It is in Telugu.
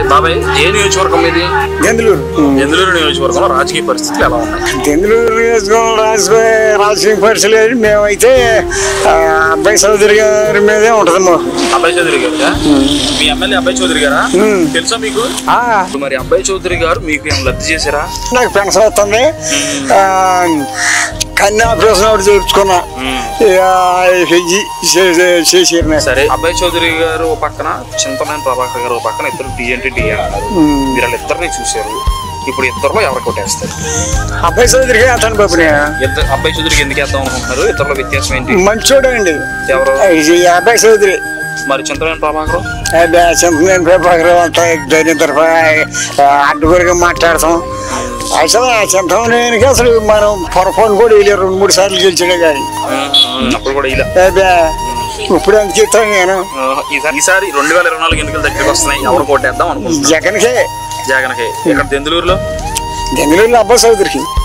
బాబాయ్ ఏ నియోజకవర్గం ఇది దెందులూరు ఎందులూరు నియోజకవర్గంలో రాజకీయ పరిస్థితులు ఎలా ఉన్నాయి దెందులూరు నియోజకవర్గం రాజకీయ రాజకీయ పరిస్థితులు మేమైతే ఆ, అబ్బాయి చౌదరి గారి మీదే ఉంటుంది మా అబ్బాయి చౌదరి గారు మీ ఎమ్మెల్యే అబ్బాయి చౌదరి గారా మ్మ్. తెలుసా మీకు ఆ, ఇప్పుడు మరి అబ్బాయి చౌదరి గారు మీకు ఏమైనా లబ్ధి చేశారా నాకు పెన్షన్ వస్తుంది ఆ, కన్యా ఆపరేషన్ ఒకటి చేయించుకున్నా ఇక ఇది చే- చే- చేసారు నాకు. సరే అబ్బాయి చౌదరి గారు ఓ పక్కన చింతమనేని ప్రభాకర్ గారు ఓ పక్కన ఇద్దరు డిఎన్టీ డి అన్నారు మీరు వాళ్ళిద్దరిని చూశారు ఇప్పుడు ఇద్దరులో ఎవరు కొట్టేస్తారు అబ్బాయి చౌదరికి అతను బాబుని ఇద్దరు అబ్బాయి చౌదరికి ఎందుకు వేద్దాం అనుకుంటున్నారు ఇద్దరులో వ్యత్యాసం ఏంటి మంచోడే అండి ఎవరు ఇది అబ్బాయి చౌదరి మరి చింతమనేని ప్రభాకర్ చింతనేని ప్రభాకర్ అంతా దాని తరఫు అడ్డుగురిగా మాట్లాడతాం అసలు ఆ చింతనేనికి అసలు మనం పొరపాటు కూడా వెళ్ళి రెండు మూడు సార్లు గెలిచాడే కానీ అప్పుడు కూడా ఇలా అదే ఇప్పుడు ఎంత చెప్తాను నేను ఈసారి ఈసారి రెండు వేల ఇరవై నాలుగు ఎన్నికలు దగ్గరికి వస్తున్నాయి ఎవరు కొట్టేద్దాం అనుకుంటున్నారు జగన్కే జగన్కి ఇక్కడ దెందులూరులో బెంగళూరులో అబ్బాయి చౌదరికి